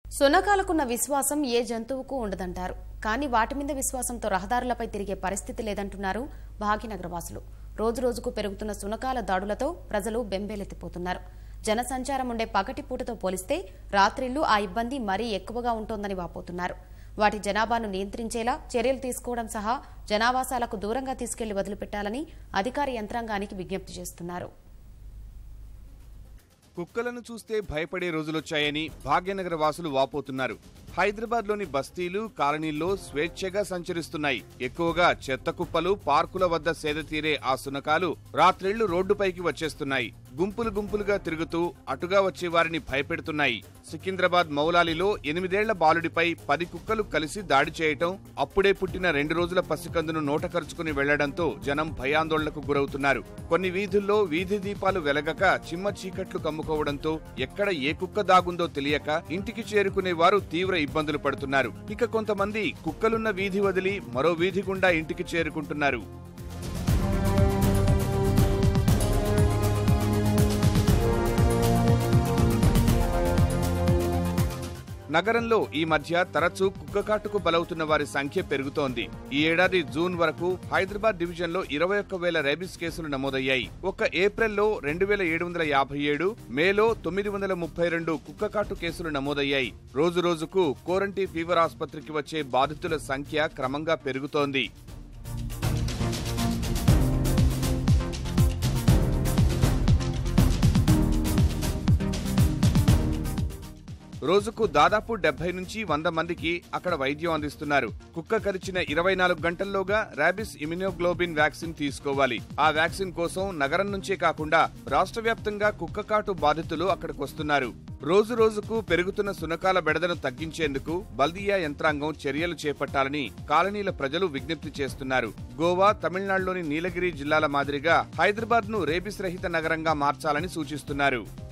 సునకాలకున్న విశ్వాసం ఏ జంతువుకు ఉండదంటారు కానీ వాటి మీద విశ్వాసంతో రహదారులపై తిరిగే పరిస్థితి లేదంటున్నారు భాగ్యనగర వాసులు రోజు రోజుకు పెరుగుతున్న సునకాల దాడులతో ప్రజలు బెంబేలెత్తిపోతున్నారు జనసంచారం ఉండే పగటి పూటతో పోలిస్తే రాత్రిళ్లు ఆ ఇబ్బంది మరీ ఎక్కువగా ఉంటోందని వాపోతున్నారు వాటి జనాభాను నియంత్రించేలా చర్యలు తీసుకోవడం సహా జనావాసాలకు దూరంగా తీసుకెళ్లి వదిలిపెట్టాలని అధికార యంత్రాంగానికి విజ్ఞప్తి చేస్తున్నారు కుక్కలను చూస్తే భయపడే రోజులొచ్చాయని భాగ్యనగర వాసులు వాపోతున్నారు హైదరాబాద్లోని బస్తీలు కాలనీల్లో స్వేచ్ఛగా సంచరిస్తున్నాయి ఎక్కువగా చెత్త కుప్పలు పార్కుల వద్ద సేద తీరే ఆ సునకాలు రాత్రిళ్లు రోడ్డుపైకి వచ్చేస్తున్నాయి గుంపులు గుంపులుగా తిరుగుతూ అటుగా వచ్చే వారిని భయపెడుతున్నాయి సికింద్రాబాద్ మౌలాలిలో ఎనిమిదేళ్ల బాలుడిపై పది కుక్కలు కలిసి దాడి చేయటం అప్పుడే పుట్టిన రెండు రోజుల పసికందును నోట కరుచుకుని వెళ్లడంతో జనం భయాందోళనకు గురవుతున్నారు కొన్ని వీధుల్లో వీధి దీపాలు వెలగక చిమ్మ చీకట్లు కమ్ముకోవడంతో ఎక్కడ ఏ కుక్క దాగుందో తెలియక ఇంటికి చేరుకునే వారు తీవ్ర ఇబ్బందులు పడుతున్నారు ఇక కొంతమంది కుక్కలున్న వీధి వదిలి మరో వీధి గుండా ఇంటికి చేరుకుంటున్నారు నగరంలో ఈ మధ్య తరచూ కుక్కకాటుకు బలవుతున్న వారి సంఖ్య పెరుగుతోంది ఈ ఏడాది జూన్ వరకు హైదరాబాద్ డివిజన్ లో ఇరవై ఒక్క వేల రేబిస్ కేసులు నమోదయ్యాయి ఒక్క ఏప్రిల్లో రెండు వేల ఏడు వందల యాభై ఏడు మేలో తొమ్మిది వందల ముప్పై రెండు కుక్కకాటు కేసులు నమోదయ్యాయి రోజు రోజుకు కోరంటీ ఫీవర్ ఆసుపత్రికి వచ్చే బాధితుల సంఖ్య క్రమంగా పెరుగుతోంది రోజుకు దాదాపు డెబ్బై నుంచి వంద మందికి అక్కడ వైద్యం అందిస్తున్నారు కుక్క కరిచిన ఇరవై నాలుగు గంటల్లోగా ర్యాబిస్ ఇమ్యునోగ్లోబిన్ వ్యాక్సిన్ తీసుకోవాలి ఆ వ్యాక్సిన్ కోసం నగరం నుంచే కాకుండా రాష్ట్ర వ్యాప్తంగా కుక్క కాటు బాధితులు అక్కడికి వస్తున్నారు రోజు రోజుకు పెరుగుతున్న సునకాల బెడదను తగ్గించేందుకు బల్దియా యంత్రాంగం చర్యలు చేపట్టాలని కాలనీల ప్రజలు విజ్ఞప్తి చేస్తున్నారు గోవా తమిళనాడులోని నీలగిరి జిల్లాల మాదిరిగా హైదరాబాద్ ను రేబిస్ రహిత నగరంగా మార్చాలని సూచిస్తున్నారు